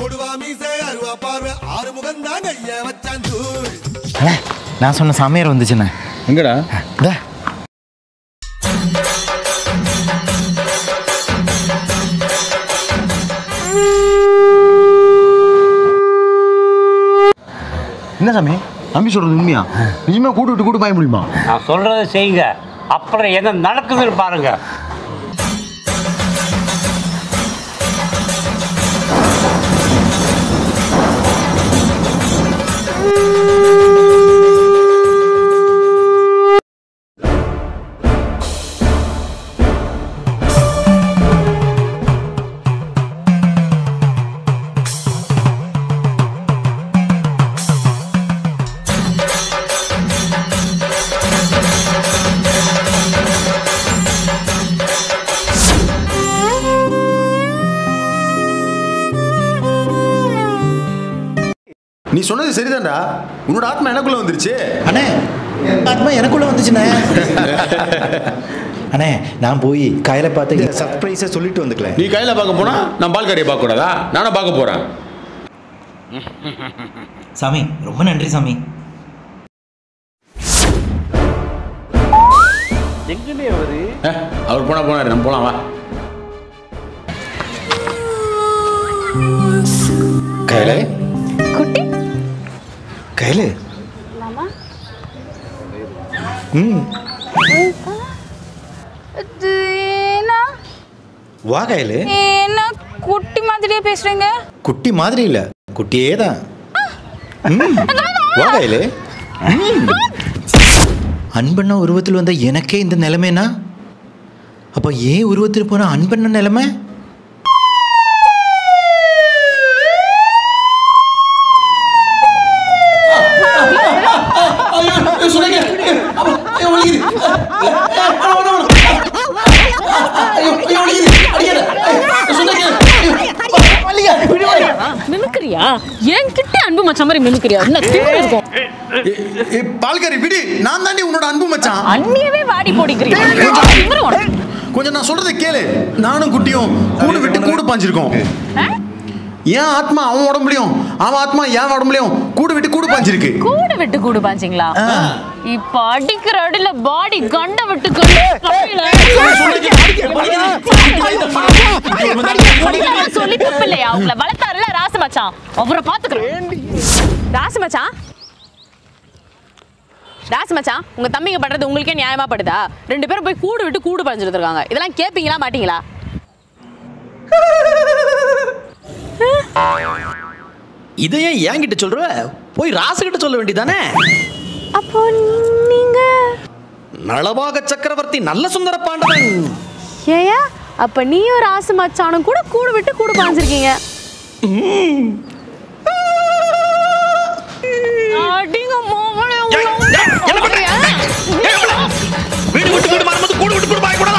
கொடுவா மீசை அருவா பார்வை ஆறு முகம் தான் கைய வச்சான் தூள் அண்ணே நான் சொன்ன சாமியார் வந்துச்சுண்ணே எங்கடா இந்த என்ன சாமி தம்பி சொல்றது உண்மையா நிஜமா கூட்டு விட்டு கூட்டு பாய முடியுமா நான் சொல்றதை செய்யுங்க அப்புறம் என்ன நடக்குதுன்னு பாருங்க நீ சொன்னது சரிதான்டா உன்னோட ஆத்மா எனக்குள்ள வந்துருச்சு அண்ணே ஆத்மா எனக்குள்ள வந்துச்சுண்ணே அண்ணே நான் போய் கையில பார்த்து சர்ப்ரைஸை சொல்லிட்டு வந்துக்கலேன் நீ கையில பார்க்க போனா நான் பால்காரியை பார்க்க கூடாதா நானும் பார்க்க போறேன் சாமி ரொம்ப நன்றி சாமி எங்கன்னே அவரு ஏ, அவர் போனா போனாரு நம்ம போலாம் வா கையில குட்டி கையில மாமா ம் இது ஏன்னா வா கையில என்ன குட்டி மாதிரியே பேசுறீங்க குட்டி மாதிரி இல்ல குட்டியே தான் ம், வா கையில ம். அன்பண்ண உருவத்தில் வந்த எனக்கே இந்த நிலைமைனா அப்ப ஏன் உருவத்தில் போன அன்பண்ண நிலைமை மிமிக்கிறியா என்கிட்ட அன்பு மச்சான் மாதிரி மிமிக்கிறியா என்ன திமிரு இருக்கும் பால்காரி விடு நான் தாண்டி உன்னோட அன்பு மச்சான் அண்ணியவே வாடி போடிக்கிறியா திமிரு உனக்கு. கொஞ்சம் நான் சொல்றதை கேளு நானும் குட்டியும் கூடு விட்டு கூடு பாஞ்சிருக்கோம் ஏன் ஆத்மா அவன் உடம்புலையும் அவன் ஆத்மா என் உடம்புலையும் கூடு விட்டு கூடு பாஞ்சிருக்கு கூடு விட்டு கூடு பாஞ்சீங்களா இப்ப அடிக்கிற அடியில பாடி கண்ட விட்டு கண்ட சொல்லி தப்பு இல்லையா அவங்கள வளர்த்தாருல ராசு மச்சான் அவரை பாத்துக்கிறேன் ராசு மச்சான் ராசு மச்சான் உங்க தம்பிங்க பண்றது உங்களுக்கே நியாயமா படுதா ரெண்டு பேரும் போய் கூடு விட்டு கூடு பறிஞ்சிட்டு இருக்காங்க இதெல்லாம் கேப்பீங்களா மாட்டீங்களா இதை ஏன் என்கிட்ட சொல்ற போய் ராசுகிட்ட சொல்ல வேண்டியதானே அப்போ நீங்க நளபாக சக்கரவர்த்தி நல்ல சுந்தர பாண்டவன் ஏயா அப்ப நீயும் ராசு மச்சானும் கூட கூடு விட்டு கூடு பாஞ்சிருக்கீங்க அடிங்க மோகனே வீடு விட்டு வீடு வரும்போது கூடு விட்டு கூடு பாய கூடாது